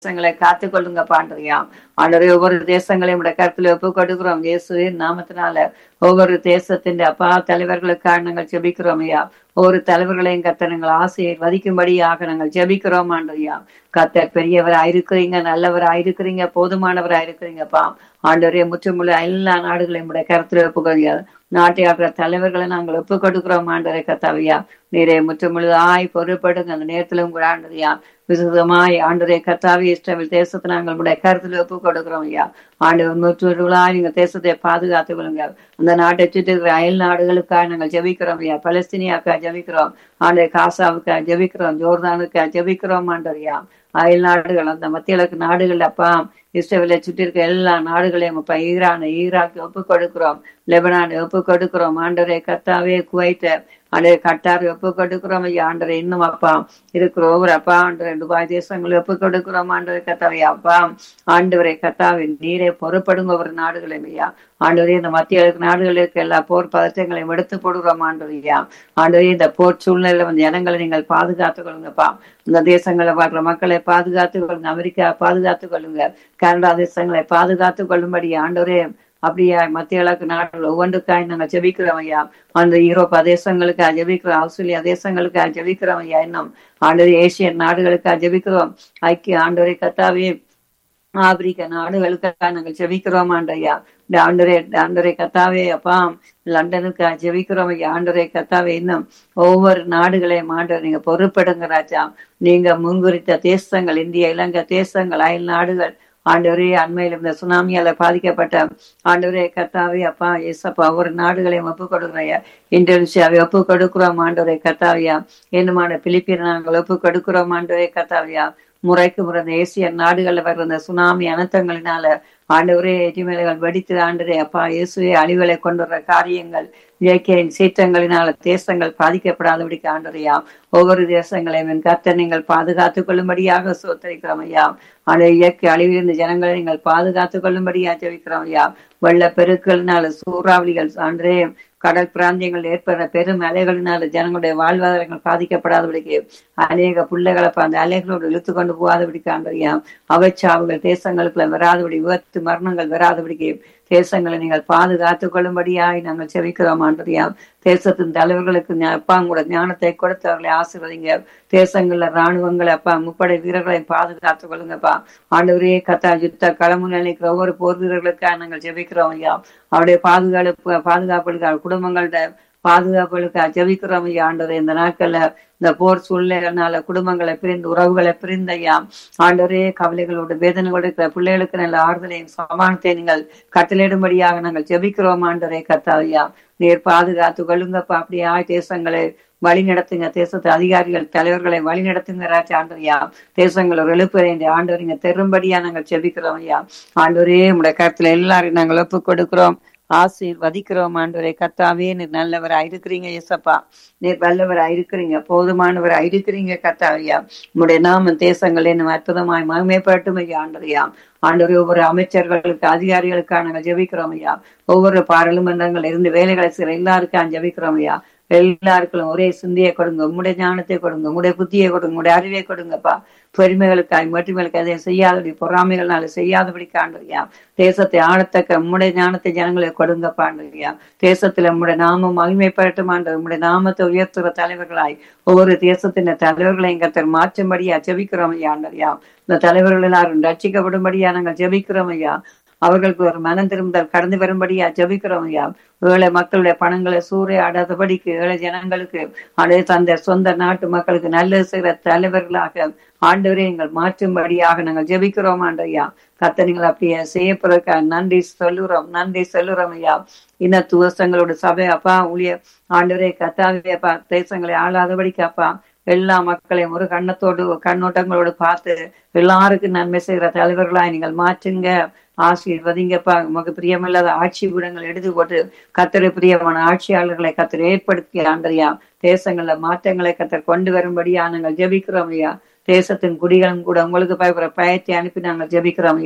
தேசங்களை காத்துக் கொள்ளுங்க பாண்டறியா ஆண்டவரே ஒவ்வொரு தேசங்களையும் உடைய கருத்துல ஒப்பு கொடுக்கிறோம் இயேசுவின் நாமத்தினால ஒவ்வொரு தேசத்தின் அப்பா தலைவர்களுக்காக நாங்கள் ஜெபிக்கிறோம் ஐயா ஒவ்வொரு தலைவர்களையும் கத்த நாங்கள் ஆசையை வதிக்கும்படியாக நாங்கள் ஜெபிக்கிறோம் ஆண்டறியா கத்தர் பெரியவராயிருக்கிறீங்க நல்லவராயிருக்கிறீங்க போதுமானவராயிருக்கிறீங்கப்பா ஆண்டவரே முற்றுமுள்ள எல்லா நாடுகளையும் உடைய கருத்துல ஒப்புக்கொள்ளியா நாட்டை ஆடுற தலைவர்களை நாங்கள் ஒப்பு கொடுக்கிறோம் ஆண்டரை கத்தாவியா நீரே முற்றுமுழுதாய் பொறுப்படுங்க அந்த நேரத்துல உங்க ஆண்டறியா விசுதமாய் ஆண்டரை கத்தாவி இஷ்டவில் தேசத்தை நாங்கள் உடைய கருத்துல ஒப்பு கொடுக்கிறோம் ஐயா ஆண்டவர் முற்றுமுழுதாய் நீங்க தேசத்தை பாதுகாத்துக் கொள்ளுங்க அந்த நாட்டை சுற்றி இருக்கிற அயல் நாடுகளுக்காக நாங்கள் ஜெபிக்கிறோம் ஐயா பலஸ்தீனியாக்கா ஜெபிக்கிறோம் ஆண்டை காசாவுக்கா ஜெபிக்கிறோம் ஜோர்தானுக்கா ஜெபிக்கிறோம் ஆண்டரியா அயல் நாடுகள் அந்த மத்திய நாடுகள் அப்பா இஸ்ரேலை சுற்றி இருக்க எல்லா நாடுகளையும் அப்பா ஈரான் ஈராக்கு ஒப்பு கொடுக்கிறோம் லெபனான் ஒப்பு கொடுக்கிறோம் ஆண்டரே கத்தாவே குவைத்த ஆண்டரை கட்டார் ஒப்பு கொடுக்கிறோம் ஐயா ஆண்டரை இன்னும் அப்பா இருக்கிற ஒவ்வொரு அப்பா ஆண்டரை துபாய் தேசங்களை ஒப்பு கொடுக்கிறோம் ஆண்டரை கத்தாவே அப்பா ஆண்டவரை கத்தாவே நீரே பொறுப்படுங்க ஒவ்வொரு நாடுகளையும் ஐயா ஆண்டவரே இந்த மத்திய நாடுகளுக்கு எல்லா போர் பதற்றங்களையும் எடுத்து போடுகிறோம் ஆண்டவரையா ஆண்டவரே இந்த போர் சூழ்நிலையில வந்து ஜனங்களை நீங்கள் பாதுகாத்துக் கொள்ளுங்கப்பா இந்த தேசங்களை பார்க்குற மக்களை பாதுகாத்துக் கொள்ளுங்க அமெரிக்கா பாதுகாத்துக் கொள்ளுங்க கனடா தேசங்களை பாதுகாத்துக் கொள்ளும்படி ஆண்டவரே அப்படியா மத்திய கிழக்கு நாடுகள் ஒவ்வொன்றுக்காய் நாங்கள் ஜெபிக்கிறோம் ஐயா அந்த யூரோப்பா தேசங்களுக்காக ஜெபிக்கிறோம் ஆஸ்திரேலியா தேசங்களுக்காக ஜெபிக்கிறோம் ஐயா இன்னும் ஆண்டவர் ஏசியன் நாடுகளுக்காக ஜெபிக்கிறோம் ஐக்கிய ஆண்டவரை கத்தாவே ஆப்பிரிக்க நாடுகளுக்காக நாங்கள் ஜெபிக்கிறோம் ஆண்டையா இந்த ஆண்டரே ஆண்டரை கத்தாவே அப்பா லண்டனுக்கு ஜெபிக்கிறோம் ஐயா ஆண்டரை கத்தாவே இன்னும் ஒவ்வொரு நாடுகளையும் ஆண்டவர் நீங்க பொறுப்படுங்க ராஜா நீங்க முன்குறித்த தேசங்கள் இந்திய இலங்கை தேசங்கள் அயல் நாடுகள் ஆண்டவரே அண்மையில் இந்த சுனாமியால பாதிக்கப்பட்ட ஆண்டவரே கத்தாவே அப்பா ஏசப்பா ஒவ்வொரு நாடுகளையும் ஒப்பு கொடுக்குறையா இந்தோனேஷியாவை ஒப்பு கொடுக்கிறோம் ஆண்டவரே கத்தாவியா என்னமான பிலிப்பின் நாங்கள் ஒப்பு கொடுக்கிறோம் ஆண்டவரே கத்தாவியா முறைக்கு முறை ஏசிய நாடுகள்ல வர்ற இந்த சுனாமி அனர்த்தங்களினால ஆண்டவரே எரிமலைகள் வெடித்து ஆண்டரே அப்பா இயேசுவே அழிவுகளை கொண்டு வர்ற காரியங்கள் இயற்கையின் சீற்றங்களினால தேசங்கள் பாதிக்கப்படாதபடிக்கு ஆண்டரையா ஒவ்வொரு தேசங்களையும் கத்த நீங்கள் பாதுகாத்துக் கொள்ளும்படியாக சோத்தரிக்கிறோம் ஐயா ஆனால் இயற்கை அழிவிலிருந்து ஜனங்களை நீங்கள் பாதுகாத்துக் கொள்ளும்படியா ஜெபிக்கிறோம் ஐயா வெள்ள பெருக்கள்னால சூறாவளிகள் ஆண்டரே கடல் பிராந்தியங்கள் ஏற்படுற பெரும் அலைகளினால ஜனங்களுடைய வாழ்வாதாரங்கள் பாதிக்கப்படாதபடிக்கு அநேக பிள்ளைகளை அந்த அலைகளோடு இழுத்து கொண்டு போகாதபடிக்கு ஆண்டறியா அவச்சாவுகள் தேசங்களுக்குள்ள வராதபடி விபத்து மரணங்கள் வராதபடிக்கு தேசங்களை நீங்கள் பாதுகாத்துக் கொள்ளும்படியாய் நாங்கள் செவிக்கிறோம் ஆண்டறியா தேசத்தின் தலைவர்களுக்கு அப்பா கூட ஞானத்தை கொடுத்து அவர்களை ஆசிர்வதிங்க தேசங்கள்ல ராணுவங்களை அப்பா முப்படை வீரர்களை பாதுகாத்துக் கொள்ளுங்கப்பா ஆண்டவரே கத்தா யுத்த களமுன்னு நினைக்கிற ஒவ்வொரு போர் வீரர்களுக்காக நாங்கள் ஜெபிக்கிறோம் ஐயா அவருடைய பாதுகாப்பு பாதுகாப்புகளுக்கு குடும்பங்களோட பாதுகாப்புகளுக்கு ஜெபிக்கிறோம் ஐயா ஆண்டவரே இந்த நாட்கள்ல இந்த போர் சூழ்நிலைனால குடும்பங்களை பிரிந்து உறவுகளை பிரிந்த ஐயா ஆண்டவரே கவலைகளோட வேதனைகளோட இருக்கிற பிள்ளைகளுக்கு நல்ல ஆறுதலையும் சமானத்தை நீங்கள் கட்டளையிடும்படியாக நாங்கள் ஜெபிக்கிறோம் ஆண்டவரே கத்தாவையா நீர் பாதுகாத்து கொள்ளுங்கப்பா அப்படியா தேசங்களை வழி நடத்துங்க தேசத்து அதிகாரிகள் தலைவர்களை வழி நடத்துங்க ராஜா ஆண்டவரையா தேசங்கள் ஒரு எழுப்புற இந்த ஆண்டவர் இங்க தெரும்படியா நாங்கள் செபிக்கிறோம் ஐயா ஆண்டவரே உங்களுடைய கருத்துல எல்லாரும் நாங்கள் ஒப்பு கொடுக்கிறோம் ஆசீர்வதிக்கிறோம் ஆண்டவரை கத்தாவே நீர் நல்லவராக இருக்கிறீங்க எசப்பா நீர் வல்லவராக இருக்கிறீங்க போதுமானவராக இருக்கிறீங்க கத்தாவையா உங்களுடைய நாம தேசங்கள் என்ன அற்புதமாய் மகிமைப்பட்டும் ஐயா ஆண்டரையா ஆண்டவரே ஒவ்வொரு அமைச்சர்களுக்கு அதிகாரிகளுக்காக நாங்கள் ஜெபிக்கிறோம் ஐயா ஒவ்வொரு பாராளுமன்றங்கள் இருந்து வேலைகளை செய்யற எல்லாருக்கும் ஜெபிக்கிறோம் ஐயா எல்லாருக்கும் ஒரே சிந்தியை கொடுங்க உங்களுடைய ஞானத்தை கொடுங்க உங்களுடைய புத்தியை கொடுங்க உங்களுடைய அறிவை கொடுங்கப்பா பெருமைகளுக்காய் மட்டுமைகளுக்கு அதை செய்யாதபடி பொறாமைகள்னால செய்யாதபடி காண்றியா தேசத்தை ஆளத்தக்க உம்முடைய ஞானத்தை ஜனங்களுக்கு கொடுங்க பாண்டியா தேசத்துல உம்முடைய நாமம் மகிமைப்படட்டும் ஆண்டு உம்முடைய நாமத்தை உயர்த்துற தலைவர்களாய் ஒவ்வொரு தேசத்தின் தலைவர்களையும் கத்தர் மாற்றும்படியா ஜெபிக்கிறோம் ஐயா ஆண்டறியா இந்த தலைவர்கள் எல்லாரும் ரட்சிக்கப்படும்படியா நாங்கள் ஜெபிக்கிறோம் ஐயா அவர்களுக்கு ஒரு மனம் திரும்புதல் கடந்து வரும்படியா ஜபிக்கிறோம் ஐயா ஏழை மக்களுடைய பணங்களை சூறையாடாதபடிக்கு ஏழை ஜனங்களுக்கு அதே தந்த சொந்த நாட்டு மக்களுக்கு நல்லது செய்கிற தலைவர்களாக ஆண்டவரே எங்கள் மாற்றும்படியாக நாங்கள் ஜெபிக்கிறோம் ஆண்டையா கத்த நீங்கள் அப்படியே செய்யப்படுறதுக்காக நன்றி சொல்லுறோம் நன்றி சொல்லுறோம் ஐயா இன்ன துவசங்களோட சபை அப்பா ஊழிய ஆண்டவரே கத்தாவே அப்பா தேசங்களை ஆளாதபடிக்கு அப்பா எல்லா மக்களையும் ஒரு கண்ணத்தோடு கண்ணோட்டங்களோடு பார்த்து எல்லாருக்கும் நன்மை செய்கிற தலைவர்களாய் நீங்கள் மாற்றுங்க ஆசீர்வதிங்கப்பா உமக்கு பிரியமில்லாத ஆட்சி கூடங்கள் எடுத்து போட்டு கத்தரை பிரியமான ஆட்சியாளர்களை கத்தர் ஏற்படுத்தி ஆண்டறியா தேசங்கள்ல மாற்றங்களை கத்தர் கொண்டு வரும்படியா நாங்கள் ஜெபிக்கிறோம் ஐயா தேசத்தின் குடிகளும் கூட உங்களுக்கு பயப்படுற பயத்தை அனுப்பி நாங்கள் ஜெபிக்கிறோம் ஐயா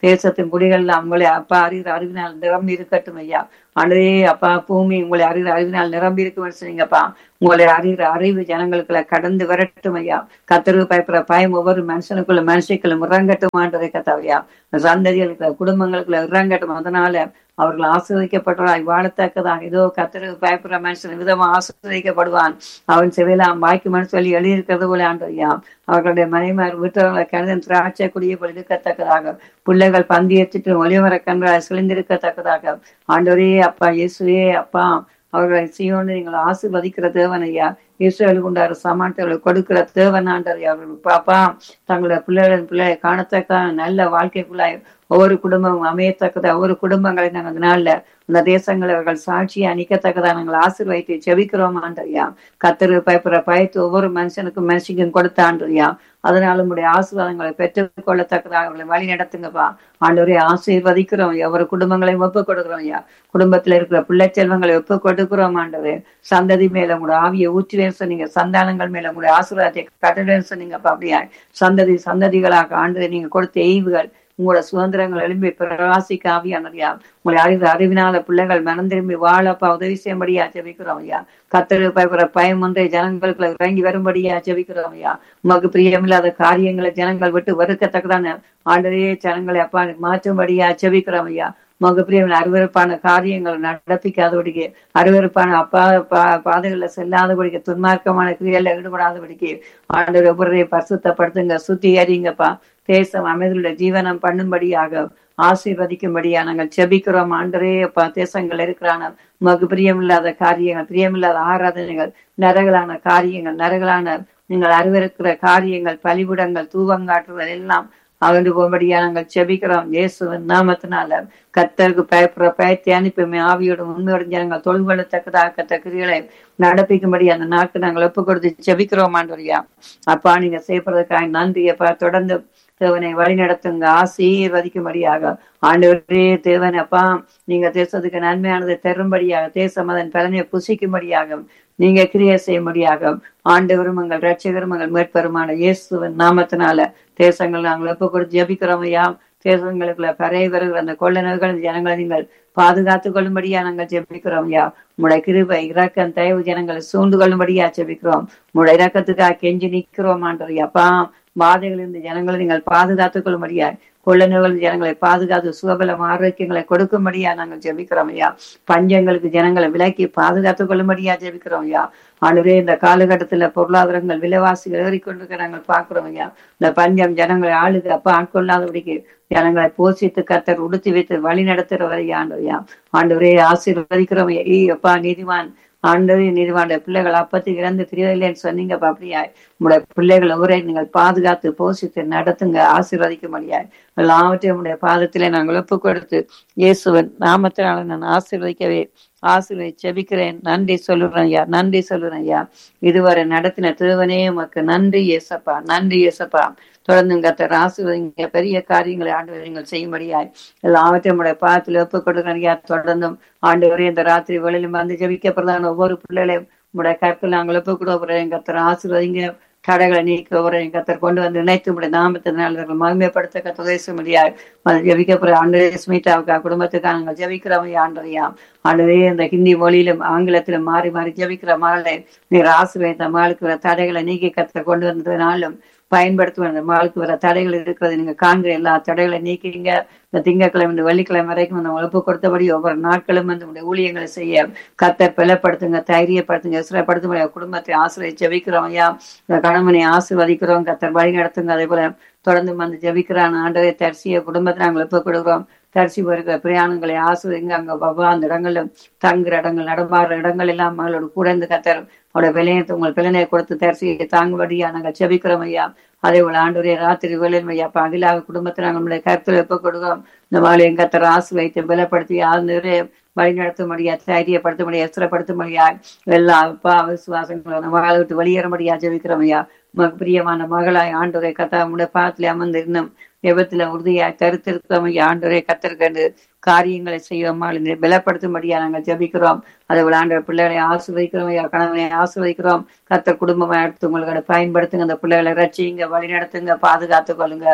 தேசத்தின் குடிகள் உங்களை அப்பா அறிகிற அறிவினால் நிரம்பி இருக்கட்டும் ஐயா ஆண்டரே அப்பா பூமி உங்களை அறிகிற அறிவினால் நிரம்பி இருக்கும் சொன்னீங்கப்பா உங்களை அறிகிற அறிவு ஜனங்களுக்குள்ள கடந்து வரட்டும் ஐயா கத்தருக்கு பயப்படுற பயம் ஒவ்வொரு மனுஷனுக்குள்ள மனுஷிக்குள்ள இறங்கட்டும் ஆண்டதை கத்தாவையா சந்ததிகளுக்குள்ள குடும்பங்களுக்குள்ள இறங்கட்டும் அதனால அவர்கள் ஆசிரியக்கப்பட்டவராய் வாழத்தக்கதாக ஏதோ கத்தருக்கு பயப்படுற மனுஷன் விதமா ஆசிரியப்படுவான் அவன் செவிலாம் வாய்க்குமான்னு சொல்லி எழுதியிருக்கிறது போல ஆண்டறியா அவர்களுடைய மனைமார் வீட்டவர்களை கருதன் திராட்சை குடிய போல் இருக்கத்தக்கதாக பிள்ளைகள் பந்தி எச்சிட்டு ஒளிவர கன்றாய் சிலிந்திருக்கத்தக்கதாக ஆண்டவரே அப்பா இயேசுவே அப்பா அவர்களை சீயோன்னு நீங்கள் ஆசிர்வதிக்கிற தேவன் ஐயா இஸ்ரேலுக்கு உண்டார சமானத்தை கொடுக்கிற தேவன் ஆண்டர் அவர்கள் பாப்பா தங்களுடைய பிள்ளைகளின் பிள்ளையை காணத்தக்க நல்ல வாழ்க்கைக்குள்ளாய் ஒவ்வொரு குடும்பமும் அமையத்தக்கதா ஒவ்வொரு குடும்பங்களை நாங்கள் அந்த நாள்ல அந்த தேசங்களை அவர்கள் சாட்சியை அணிக்கத்தக்கதா நாங்கள் ஆசீர்வதித்து செபிக்கிறோம் ஆண்டரியா கத்தரு பயப்படுற பயத்து ஒவ்வொரு மனுஷனுக்கும் மனுஷிக்கும் கொடுத்த ஆண்டரியா அதனால உங்களுடைய ஆசீர்வாதங்களை பெற்றுக் கொள்ளத்தக்கதாக அவர்களை வழி நடத்துங்கப்பா ஆண்டவரே ஆசீர்வதிக்கிறோம் ஒவ்வொரு குடும்பங்களையும் ஒப்பு கொடுக்கிறோம் ஐயா குடும்பத்துல இருக்கிற பிள்ளை செல்வங்களை ஒப்பு கொடுக்கிறோம் ஆண்டவரே சந்ததி மேல உங்களோட ஆவியை ஊற்றுவேன்னு சொன்னீங்க சந்தானங்கள் மேல உங்களுடைய ஆசீர்வாதத்தை கட்டுடேன்னு சொன்னீங்கப்பா அப்படியா சந்ததி சந்ததிகளாக ஆண்டு நீங்க கொடுத்த எய்வுகள் உங்களோட சுதந்திரங்கள் எழும்பி பிரகாசிக்க ஆவியானதையா உங்களை அறிவு அறிவினால பிள்ளைகள் மனம் திரும்பி வாழப்பா உதவி செய்யும்படியா ஜெபிக்கிறோம் ஐயா கத்தரு பயப்படுற பயம் ஒன்றை ஜனங்களுக்குள்ள இறங்கி வரும்படியா ஜெபிக்கிறோம் ஐயா உமக்கு பிரியமில்லாத காரியங்களை ஜனங்கள் விட்டு வெறுக்கத்தக்கதான ஆண்டரே ஜனங்களை அப்பா மாற்றும்படியா ஜெபிக்கிறோம் ஐயா உமக்கு பிரியமில்ல அருவறுப்பான காரியங்கள் நடப்பிக்காதபடிக்கு அருவறுப்பான அப்பா பா பாதைகள்ல செல்லாதபடிக்கு துன்மார்க்கமான கிரியல்ல ஈடுபடாதபடிக்கு ஆண்டவர் ஒவ்வொருடைய பரிசுத்தப்படுத்துங்க சுத்திகரிங்கப்பா தேசம் அமைதியுள்ள ஜீவனம் பண்ணும்படியாக ஆசீர்வதிக்கும்படியா நாங்கள் செபிக்கிறோம் ஆண்டரே அப்பா தேசங்கள் இருக்கிறான உமக்கு பிரியமில்லாத காரியங்கள் பிரியமில்லாத ஆராதனைகள் நரகலான காரியங்கள் நரகலான நீங்கள் அறிவிருக்கிற காரியங்கள் பலிபுடங்கள் தூவங்காற்றுவது எல்லாம் அகன்று போகும்படியா நாங்கள் செபிக்கிறோம் இயேசுவின் நாமத்தினால கத்தருக்கு பயப்படுற பயத்தை அனுப்பி ஆவியோட உண்மையோட ஜனங்கள் தொழில்கொள்ளத்தக்கதாக கத்த கிரிகளை நடப்பிக்கும்படி அந்த நாட்கு நாங்கள் ஒப்பு கொடுத்து செபிக்கிறோம் ஆண்டோரியா அப்பா நீங்க செய்யப்படுறதுக்காக நன்றி அப்பா தொடர்ந்து தேவனை வழி நடத்துங்க ஆசீர்வதிக்கும்படியாக ஆண்டவரே தேவன் அப்பா நீங்க தேசத்துக்கு நன்மையானதை தரும்படியாக தேசம் அதன் பலனை புசிக்கும்படியாக நீங்க கிரியை செய்யும்படியாக ஆண்டவரும் எங்கள் ரட்சகரும் எங்கள் மேற்பெருமான இயேசுவின் நாமத்தினால தேசங்கள் நாங்கள் ஒப்பு கொடுத்து ஜபிக்கிறோம் ஐயா தேசங்களுக்குள்ள பறை வருகிற அந்த கொள்ள நோய்கள் ஜனங்களை நீங்கள் பாதுகாத்து கொள்ளும்படியா நாங்கள் ஜெபிக்கிறோம் ஐயா உடைய கிருபை இறக்கம் தயவு ஜனங்களை சூழ்ந்து கொள்ளும்படியா ஜெபிக்கிறோம் உடைய இறக்கத்துக்காக கெஞ்சி நிற்கிறோம் ஆண்டவர் அப்பா பாதைகள் இந்த ஜனங்களை நீங்கள் பாதுகாத்துக் கொள்ளும்படியா கொள்ள நோய்கள் ஜனங்களை பாதுகாத்து சுகபலம் ஆரோக்கியங்களை கொடுக்கும்படியா நாங்கள் ஜெபிக்கிறோம் ஐயா பஞ்சங்களுக்கு ஜனங்களை விலக்கி பாதுகாத்துக் கொள்ளும்படியா ஜெபிக்கிறோம் ஐயா ஆண்டுவே இந்த காலகட்டத்துல பொருளாதாரங்கள் விலைவாசிகள் ஏறிக்கொண்டிருக்க நாங்கள் பார்க்கிறோம் ஐயா இந்த பஞ்சம் ஜனங்களை ஆளுது அப்ப ஆட்கொள்ளாதபடிக்கு ஜனங்களை போஷித்து கத்தர் உடுத்தி வைத்து வழி நடத்துறவரை ஆண்டவையா ஆண்டவரே ஆசீர்வதிக்கிறோம் ஐயா அப்பா நீதிவான் ஆண்டவே நீதிவாண்ட பிள்ளைகள் அப்பத்தி இறந்து தெரியவில்லைன்னு சொன்னீங்க அப்படியா உங்களுடைய பிள்ளைகள் ஒரே நீங்கள் பாதுகாத்து போஷித்து நடத்துங்க ஆசீர்வதிக்கும்படியாய் எல்லாவற்றையும் உடைய பாதத்திலே நாங்கள் ஒப்பு கொடுத்து இயேசுவன் நாமத்தினால நான் ஆசீர்வதிக்கவே ஆசீர்வதி செபிக்கிறேன் நன்றி சொல்லுறேன் ஐயா நன்றி சொல்லுறேன் ஐயா இதுவரை நடத்தின திருவனே உமக்கு நன்றி ஏசப்பா நன்றி ஏசப்பா தொடர்ந்து கத்தர் ஆசீர்வதிங்க பெரிய காரியங்களை ஆண்டு நீங்கள் செய்யும்படியாய் எல்லாவற்றையும் உடைய பாதத்தில் ஒப்பு கொடுக்கிறேன் ஐயா தொடர்ந்தும் ஆண்டு வரை இந்த ராத்திரி வேளையிலும் வந்து ஜெபிக்கப்படுறாங்க ஒவ்வொரு பிள்ளைகளையும் உடைய கற்கள் நாங்கள் ஒப்பு கொடுக்கிறேன் கத்தர் ஆசீர்வதிங்க தடைகளை நீக்க ஒரு கத்தர் கொண்டு வந்து இணைத்து உடைய நாமத்தினால் மகிமைப்படுத்த கத்த உதவி முடியாது ஜபிக்கப்படுற ஆண்டரே ஸ்மிதாவுக்கா குடும்பத்துக்காக நாங்கள் ஜபிக்கிறோம் ஆண்டரையா ஆண்டரே இந்த ஹிந்தி மொழியிலும் ஆங்கிலத்திலும் மாறி மாறி ஜபிக்கிற மகளை நீர் ஆசிரியர் மகளுக்கு வர தடைகளை நீக்கி கத்தர் கொண்டு வந்ததுனாலும் பயன்படுத்துவேன் அந்த மகளுக்கு வர தடைகள் இருக்கிறது நீங்க காண்கிற எல்லா தடைகளை நீக்கிங்க இந்த திங்கக்கிழமை இந்த வெள்ளிக்கிழமை வரைக்கும் அந்த உழப்பு கொடுத்தபடி ஒவ்வொரு நாட்களும் வந்து உடைய ஊழியங்களை செய்ய கத்தர் பலப்படுத்துங்க தைரியப்படுத்துங்க சிறப்படுத்தும் குடும்பத்தை ஆசிரியை ஜெபிக்கிறோம் ஐயா இந்த கணவனை ஆசிர்வதிக்கிறோம் கத்தர் வழி நடத்துங்க அதே போல தொடர்ந்து வந்து ஜெபிக்கிறான் ஆண்டரை தரிசிய குடும்பத்தை நாங்கள் ஒப்பு கொடுக்குறோம் தரிசி போயிருக்கிற பிரயாணங்களை ஆசிரியங்க அங்க பபா அந்த இடங்கள்ல தங்குற இடங்கள் நடமாடுற இடங்கள் எல்லாம் மகளோட கூட இருந்து கத்தர் அவருடைய விலையத்தை உங்கள் பிள்ளைனை கொடுத்து தரிசியை தாங்குபடியா நாங்கள் செபிக்கிறோம் ஐயா அதே போல ஆண்டுடைய ராத்திரி வேலையில் ஐயா அகிலாக குடும்பத்தை நாங்கள் நம்மளுடைய கருத்துல எப்ப கொடுக்கிறோம் இந்த மகளை எங்க கத்தர் ஆசு வைத்து பலப்படுத்தி ஆழ்ந்து வழி நடத்த முடியா தைரியப்படுத்த முடியா எஸ்திரப்படுத்த முடியா எல்லா அப்பா விசுவாசங்களை மகளை விட்டு வெளியேற முடியா ஜெபிக்கிறோம் ஐயா மக பிரியமான மகளாய் ஆண்டுரை கத்தா உடைய பாத்துல அமர்ந்து இன்னும் விபத்துல உறுதியாய் தருத்திருக்கிறோம் ஐயா ஆண்டுரை கத்திருக்கண்டு காரியங்களை செய்வோமா பலப்படுத்தும்படியா நாங்கள் ஜபிக்கிறோம் அதை விளையாண்ட பிள்ளைகளை ஆசிர்வதிக்கிறோம் ஐயா கணவனை ஆசிர்வதிக்கிறோம் கத்த குடும்பமா எடுத்து உங்களுக்கு பயன்படுத்துங்க அந்த பிள்ளைகளை ரட்சிங்க வழி நடத்துங்க பாதுகாத்து கொள்ளுங்க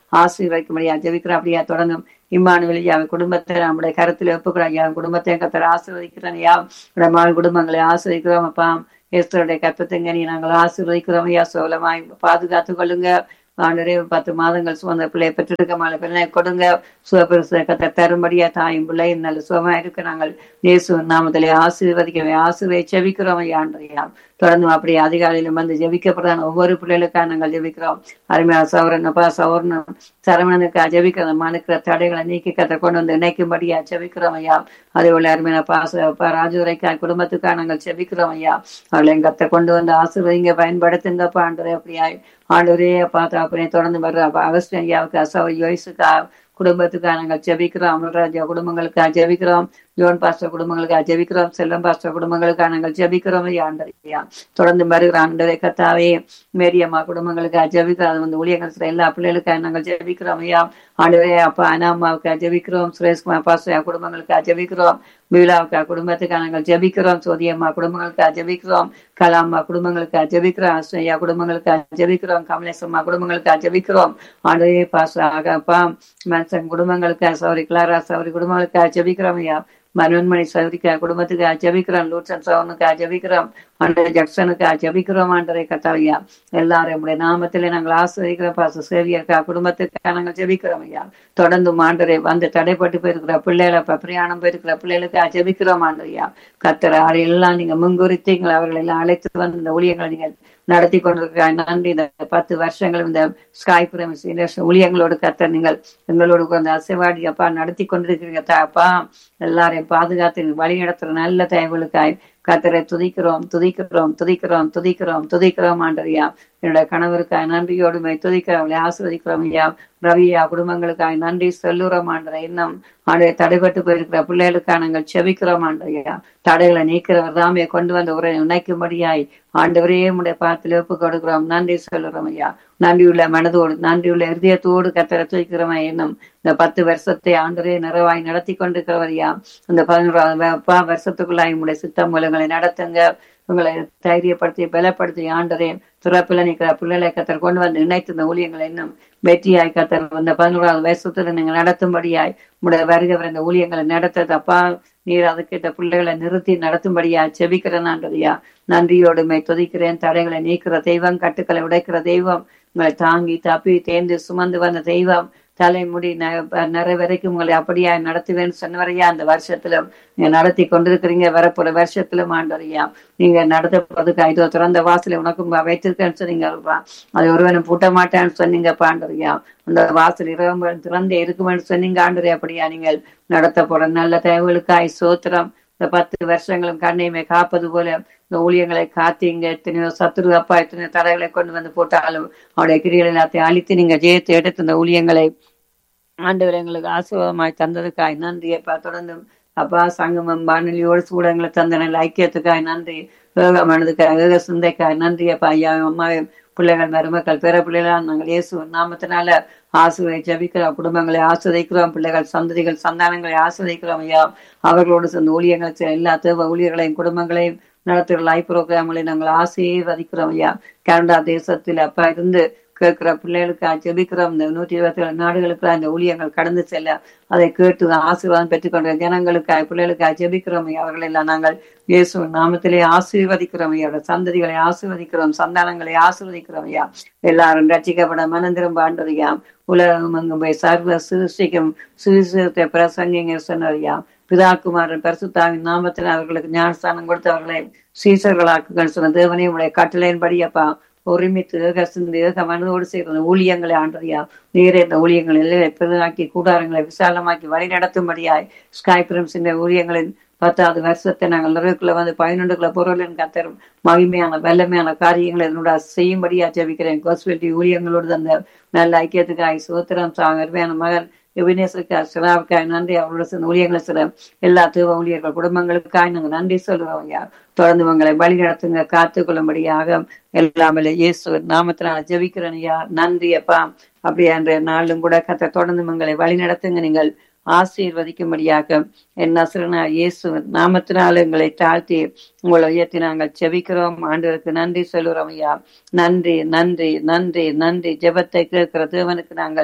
ஆசீர்வதிக்கும்படியா ஜெபிக்கிறோம் அப்படியா தொடர்ந்தும் இம்மானுவல் ஐயா குடும்பத்தை நம்முடைய கருத்தில் ஒப்புக்கிறோம் ஐயா குடும்பத்தை கத்தர் ஆசீர்வதிக்கிறோம் ஐயா நம்முடைய மகள் குடும்பங்களை ஆசீர்வதிக்கிறோம் அப்பா ஏஸ்வருடைய கத்தத்துங்க நீ நாங்கள் ஆசீர்வதிக்கிறோம் ஐயா சோலமாய் பாதுகாத்துக் கொள்ளுங்க ஆண்டரே பத்து மாதங்கள் சுமந்த பிள்ளையை பெற்றிருக்க மாலை பிள்ளை கொடுங்க சுகபரிசு கத்த தரும்படியா தாயும் பிள்ளை நல்ல சுகமா இருக்க நாங்கள் இயேசு நாமத்திலே ஆசீர்வதிக்கவே ஆசீர்வை செவிக்கிறோம் ஐயா ஆண்டரையா தொடர்ந்து அப்படி அதிகாலையிலும் வந்து ஜெபிக்கப்படுறாங்க ஒவ்வொரு பிள்ளைகளுக்காக நாங்கள் ஜெபிக்கிறோம் அருமையான சௌரன் அப்பா சௌர்ணம் சரவணனுக்கா ஜெபிக்கிறோம் மனுக்கிற தடைகளை நீக்கி கத்த கொண்டு வந்து இணைக்கும்படியா ஜெபிக்கிறோம் ஐயா அதே போல அருமையான பாச அப்பா ராஜுரைக்கா குடும்பத்துக்காக நாங்கள் ஜெபிக்கிறோம் ஐயா அவளை எங்க கத்த கொண்டு வந்து ஆசீர்வதிங்க பயன்படுத்துங்கப்பா ஆண்டரே அப்படியாய் ஆண்டவரே பார்த்தா அப்படியே தொடர்ந்து வர்ற அகஸ்டின் ஐயாவுக்கு அசௌரி வயசுக்கா குடும்பத்துக்காக நாங்கள் ஜெபிக்கிறோம் அமல்ராஜா குடும்பங்களுக்காக ஜெபிக்கிறோம் ஜோன் பாஸ்டர் குடும்பங்களுக்காக ஜெபிக்கிறோம் செல்லம் பாஸ்டர் குடும்பங்களுக்காக நாங்கள் ஜெபிக்கிறோம் ஆண்டரையா தொடர்ந்து வருகிற ஆண்டரை கத்தாவே மேரியம்மா குடும்பங்களுக்காக ஜெபிக்கிறோம் அது வந்து ஊழியர்கள் சில எல்லா பிள்ளைகளுக்காக நாங்கள் ஜெபிக்கிறோம் ஐயா ஆண்டவரே அப்பா அனாமாவுக்காக ஜெபிக்கிறோம் சுரேஷ்குமார் பாஸ்டர் குடும்பங்களுக்காக ஜெபிக்கிறோம் மீளாவுக்கா குடும்பத்துக்காக நாங்கள் ஜெபிக்கிறோம் சோதியம்மா குடும்பங்களுக்காக ஜெபிக்கிறோம் கலாம்மா குடும்பங்களுக்காக ஜெபிக்கிறோம் அஸ்வையா குடும்பங்களுக்காக ஜெபிக்கிறோம் கமலேசம்மா குடும்பங்களுக்காக ஜெபிக்கிறோம் ஆண்டவே பாச அப்பா மனுஷன் குடும்பங்களுக்காக சௌரி கிளாரா சௌரி குடும்பங்களுக்காக ஜெபிக்கிறோம் ஐயா மனோன்மணி சௌரிக்கா குடும்பத்துக்கு ஜபிக்கிறோம் லூட்சன் சவனுக்கு ஜபிக்கிறோம் ஆண்டரை ஜக்சனுக்கு ஜபிக்கிறோம் ஆண்டரை கத்தாவையா எல்லாரும் உடைய நாமத்திலே நாங்கள் ஆசிரியக்கிறோம் பாச சேவியர்க்கா குடும்பத்துக்காக நாங்கள் ஜபிக்கிறோம் ஐயா தொடர்ந்து ஆண்டரை வந்து தடைப்பட்டு போயிருக்கிற பிள்ளைகளை பிரயாணம் போயிருக்கிற பிள்ளைகளுக்கு ஜபிக்கிறோம் ஆண்டரையா கத்தரை எல்லாம் நீங்க முன்குறித்தீங்கள் அவர்கள் எல்லாம் அழைத்து வந்து இந்த ஊழியங்களை நீங்கள் நடத்தி கொண்டிருக்கிற நன்றி இந்த பத்து வருஷங்கள் இந்த ஸ்காய் பிரமிஸ் ஊழியங்களோடு கத்த நீங்கள் எங்களோடு கொஞ்சம் அசைவாடி அப்பா நடத்தி கொண்டிருக்கிறீங்க அப்பா எல்லாரையும் பாதுகாத்து வழி நடத்துற நல்ல தயவுகளுக்காய் கத்தரை துதிக்கிறோம் துதிக்கிறோம் துதிக்கிறோம் துதிக்கிறோம் துதிக்கிறோம் ஆண்டரியா என்னுடைய கணவருக்காய் நன்றியோடுமை துதிக்கிறவங்களை ஆஸ்வதிக்கிறோம் ஐயா ரவியா குடும்பங்களுக்காய் நன்றி சொல்லுறோம் ஆண்டரை இன்னும் ஆண்டை தடைபட்டு போயிருக்கிற பிள்ளைகளுக்காக நாங்கள் செபிக்கிறோம் ஆண்டரையா தடைகளை நீக்கிறவர் தாமே கொண்டு வந்த உரை நினைக்கும்படியாய் ஆண்டவரே உடைய பாத்தில் ஒப்பு கொடுக்கிறோம் நன்றி சொல்லுறோம் ஐயா நன்றியுள்ள மனதோடு நன்றியுள்ள இருதயத்தோடு கத்தரை தூக்கிறோம் இன்னும் இந்த பத்து வருஷத்தை ஆண்டரே நிறைவாய் நடத்தி கொண்டிருக்கிறவரையா இந்த பதினோராவது வருஷத்துக்குள்ளாய் உங்களுடைய சித்தம் மூலங்களை நடத்துங்க உங்களை தைரியப்படுத்தி பலப்படுத்தி ஆண்டரே துறப்பில் நிற்கிற பிள்ளைகளை கத்தர் கொண்டு வந்து இணைத்து இந்த ஊழியங்களை இன்னும் வெற்றியாய் கத்தர் இந்த பதினோராவது வருஷத்துல நீங்க நடத்தும்படியாய் உடைய வருகவர் இந்த ஊழியங்களை நடத்தது அப்பா நீர் அதுக்கிட்ட பிள்ளைகளை நிறுத்தி நடத்தும்படியா செபிக்கிறேன்ன்றதையா நன்றியோடுமை துதிக்கிறேன் தடைகளை நீக்கிற தெய்வம் கட்டுக்களை உடைக்கிற தெய்வம் உங்களை தாங்கி தப்பி தேர்ந்து சுமந்து வந்த தெய்வம் தலைமுடி நிறைய வரைக்கும் உங்களை அப்படியா நடத்துவேன்னு சொன்னவரையா அந்த வருஷத்திலும் நீங்க நடத்தி கொண்டிருக்கிறீங்க வரப்போற வருஷத்திலும் ஆண்டவரையா நீங்க நடத்த போறதுக்கு இதோ திறந்த வாசலை உனக்கும் வைத்திருக்கேன்னு சொன்னீங்க அது ஒருவனும் பூட்ட மாட்டேன்னு சொன்னீங்க பாண்டவரையா அந்த வாசல் இரவு திறந்தே இருக்குமென்னு சொன்னீங்க ஆண்டரை அப்படியா நீங்கள் நடத்த போற நல்ல தேவைகளுக்காய் சோத்திரம் இந்த பத்து வருஷங்களும் கண்ணையுமே காப்பது போல இந்த ஊழியங்களை காத்தீங்க எத்தனையோ சத்துரு அப்பா எத்தனையோ தடைகளை கொண்டு வந்து போட்டாலும் அவருடைய கிரிகள் எல்லாத்தையும் அழித்து நீங்க ஜெயத்தை எடுத்து இந்த ஊழியங்களை ஆண்டவர் எங்களுக்கு ஆசீர்வாதமாய் தந்ததுக்காய் நன்றி அப்பா தொடர்ந்து அப்பா சங்கமம் வானொலியோடு சூடங்களை தந்தன ஐக்கியத்துக்காய் நன்றி மனதுக்காய் ஏக சிந்தைக்காய் நன்றி அப்பா ஐயா அம்மாவே பிள்ளைகள் மருமக்கள் பிற பிள்ளைகளால் நாங்கள் இயேசு நாமத்தினால ஆசுவை ஜபிக்கிறோம் குடும்பங்களை ஆஸ்வதிக்கிறோம் பிள்ளைகள் சந்ததிகள் சந்தானங்களை ஆஸ்வதிக்கிறோம் ஐயா அவர்களோடு சேர்ந்து ஊழியர்கள் எல்லா தேவ ஊழியர்களையும் குடும்பங்களையும் நடத்துகிற லைஃப் ப்ரோக்ராம்களை நாங்கள் ஆசீர்வதிக்கிறோம் ஐயா கனடா தேசத்தில் அப்பா இருந்து கேட்கிற பிள்ளைகளுக்கு ஜெபிக்கிறோம் இந்த நூற்றி இருபத்தி ஏழு நாடுகளுக்கு அந்த ஊழியங்கள் கடந்து செல்ல அதை கேட்டு ஆசீர்வாதம் பெற்றுக்கொண்ட ஜனங்களுக்காக பிள்ளைகளுக்காக ஜெபிக்கிறோம் அவர்கள் எல்லாம் நாங்கள் இயேசு நாமத்திலே ஆசீர்வதிக்கிறோம் ஐயா சந்ததிகளை ஆசீர்வதிக்கிறோம் சந்தானங்களை ஆசீர்வதிக்கிறோம் ஐயா எல்லாரும் ரட்சிக்கப்பட மனம் திரும்ப ஆண்டதையா உலகம் அங்கும் போய் சர்வ சிருஷ்டிக்கும் சுவிசேஷத்தை பிரசங்கிங்க சொன்னதையா பிதாக்குமாரன் பரிசுத்தாவின் நாமத்தில் அவர்களுக்கு ஞானஸ்தானம் கொடுத்தவர்களை சீசர்களாக்குகள் சொன்ன தேவனே உடைய கட்டளையின்படி அப்பா ஒருமித்து ஏக சிந்து ஏக மனதோடு செய்கிற ஊழியங்களை ஆண்டறியா நீரே இந்த ஊழியங்களை பெரிதாக்கி கூடாரங்களை விசாலமாக்கி வழி நடத்தும்படியாய் ஸ்காய் பிரம்ஸ் இந்த ஊழியங்களின் பத்தாவது வருஷத்தை நாங்கள் நிறைவுக்குள்ள வந்து பதினொன்றுக்குள்ள பொருளின் கத்தரும் மகிமையான வல்லமையான காரியங்களை இதனோட செய்யும்படியா ஜெபிக்கிறேன் கோஸ்வெட்டி ஊழியங்களோடு அந்த நல்ல ஐக்கியத்துக்காய் சோத்திரம் அருமையான மகன் வினேசுக்காய் சிலாவுக்காய் நன்றி அவரோட சேர்ந்த ஊழியங்களை சில எல்லா தீவ ஊழியர்கள் குடும்பங்களுக்காய் நாங்கள் நன்றி சொல்லுவோம் ஐயா தொடர்ந்து உங்களை வழி நடத்துங்க காத்துக்கொள்ளும்படியாக எல்லாமே இயேசு நாமத்தினால ஜெபிக்கிறேன் ஐயா நன்றி அப்பா அப்படி அன்றைய நாளும் கூட கத்த தொடர்ந்து உங்களை வழி நடத்துங்க நீங்கள் ஆசீர்வதிக்கும்படியாக என் நசரனா இயேசு நாமத்தினால் எங்களை தாழ்த்தி உங்களை உயர்த்தி நாங்கள் செபிக்கிறோம் ஆண்டவருக்கு நன்றி சொல்லுறோம் ஐயா நன்றி நன்றி நன்றி நன்றி ஜெபத்தை கேட்கிற தேவனுக்கு நாங்கள்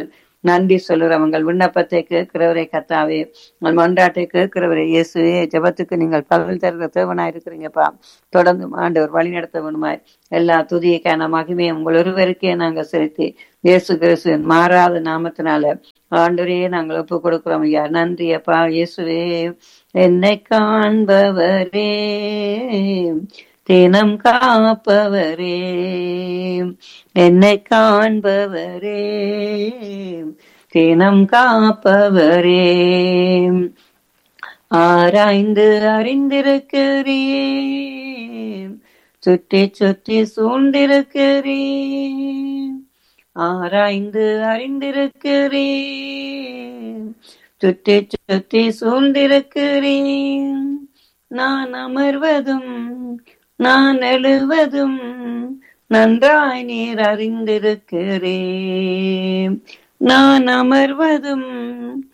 நன்றி சொல்லுறோம் உங்கள் விண்ணப்பத்தை கேட்கிறவரை கத்தாவே உங்கள் மன்றாட்டை கேட்கிறவரை இயேசுவே ஜெபத்துக்கு நீங்கள் பலன் தருகிற தேவனா இருக்கிறீங்கப்பா தொடர்ந்து ஆண்டவர் வழி நடத்த வேணுமாய் எல்லா துதியக்கான மகிமையும் உங்கள் ஒருவருக்கே நாங்கள் செலுத்தி இயேசு கிறிஸ்துவின் மாறாத நாமத்தினால ஆண்டவரையே நாங்கள் ஒப்பு கொடுக்கிறோம் ஐயா நன்றி அப்பா இயேசுவே என்னை காண்பவரே தினம் காப்பவரே என்னை காண்பவரே தினம் காப்பவரே ஆராய்ந்து அறிந்திருக்கிறேன் சுற்றி சுற்றி சூழ்ந்திருக்கிறேன் ஆராய்ந்து அறிந்திருக்கிறேன் சுற்றி சுற்றி சூழ்ந்திருக்கிறேன் நான் அமர்வதும் நான் எழுவதும் நன்றாய் நீர் அறிந்திருக்கிறேன் நான் அமர்வதும்